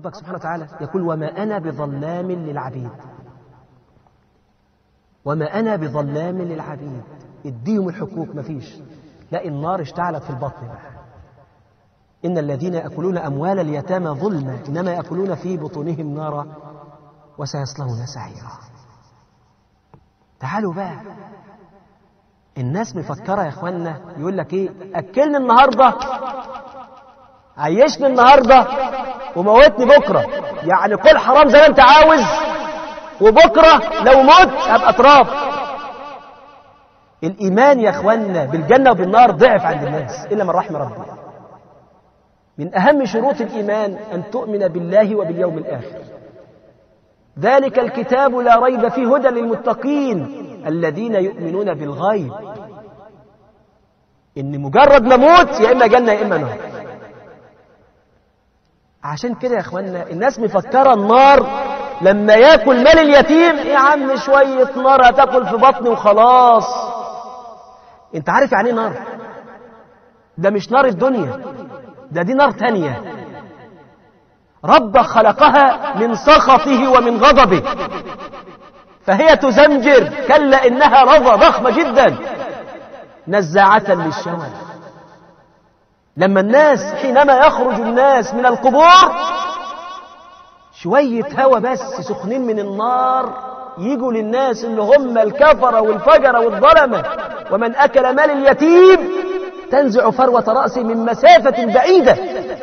ربك سبحانه وتعالى يقول وما أنا بظلام للعبيد وما أنا بظلام للعبيد اديهم الحقوق مفيش لا النار اشتعلت في البطن بقى إن الذين يأكلون أموال اليتامى ظلما إنما يأكلون في بطونهم نارا وسيصلون سعيرا تعالوا بقى الناس مفكرة يا اخوانا يقول لك ايه اكلني النهاردة عيشني النهاردة وموتني بكرة يعني كل حرام زي ما انت عاوز وبكرة لو مت ابقى تراب الايمان يا اخوانا بالجنة وبالنار ضعف عند الناس الا من رحم ربي من اهم شروط الايمان ان تؤمن بالله وباليوم الاخر ذلك الكتاب لا ريب فيه هدى للمتقين الذين يؤمنون بالغيب ان مجرد ما موت يا اما جنه يا اما نار عشان كده يا اخوانا الناس مفكره النار لما ياكل مال اليتيم يا عم شويه نار هتاكل في بطني وخلاص انت عارف يعني ايه نار ده مش نار الدنيا ده دي نار تانية رب خلقها من سخطه ومن غضبه فهي تزمجر كلا إنها رضى ضخمة جدا نزاعة للشوى لما الناس حينما يخرج الناس من القبور شوية هوا بس سخنين من النار يجوا للناس اللي هم الكفرة والفجرة والظلمة ومن أكل مال اليتيم تنزع فروة رأسه من مسافة بعيدة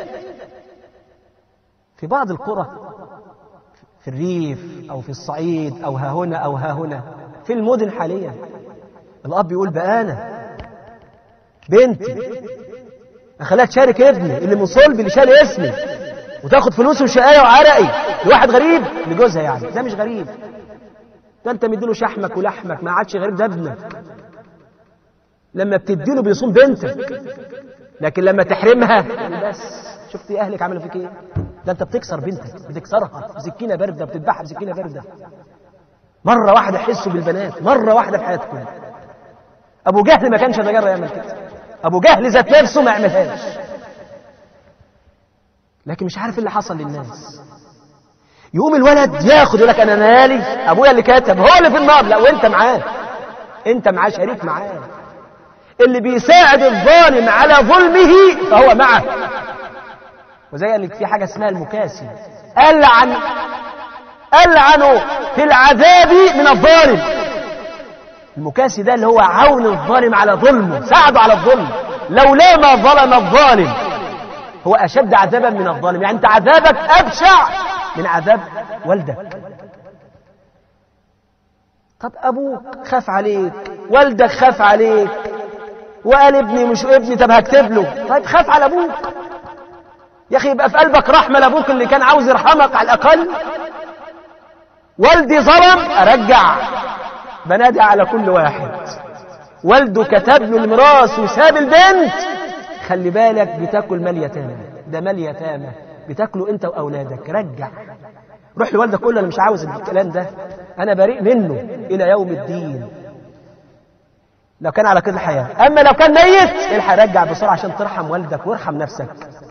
في بعض القرى في الريف أو في الصعيد أو ها هنا أو ها هنا في المدن حاليا الأب يقول بقى أنا بنتي أخليها تشارك ابني اللي من صلبي اللي شال اسمي وتاخد فلوسه وشقاية وعرقي لواحد غريب لجوزها يعني ده مش غريب ده انت مديله شحمك ولحمك ما عادش غريب ده ابنك لما بتديله بيصوم بنتك لكن لما تحرمها بس شفتي اهلك عملوا فيك ايه ده انت بتكسر بنتك بتكسرها بسكينه بارده بتذبحها بسكينه بارده مره واحده حسوا بالبنات مره واحده في حياتكم ابو جهل ما كانش يتجرأ يعمل كده ابو جهل ذات نفسه ما يعملهاش لكن مش عارف اللي حصل للناس يقوم الولد ياخد يقول لك انا مالي ابويا اللي كاتب هو اللي في النار لا وانت معاه انت معاه شريك معاه اللي بيساعد الظالم على ظلمه فهو معه وزي قال لك في حاجه اسمها المكاسي ألعن ألعنه في العذاب من الظالم المكاسي ده اللي هو عون الظالم على ظلمه ساعده على الظلم لولا ما ظلم الظالم هو أشد عذابا من الظالم يعني أنت عذابك أبشع من عذاب والدك طب أبوك خاف عليك والدك خاف عليك وقال ابني مش ابني طب هكتب له طيب خاف على أبوك يا أخي يبقى في قلبك رحمة لأبوك اللي كان عاوز يرحمك على الأقل والدي ظلم أرجع بنادي على كل واحد والده كتب له الميراث وساب البنت خلي بالك بتاكل مال يتامى ده مال يتامى بتاكله انت واولادك رجع روح لوالدك قول له انا مش عاوز الكلام ده انا بريء منه الى يوم الدين لو كان على كده الحياه اما لو كان ميت الحق رجع بسرعه عشان ترحم والدك وارحم نفسك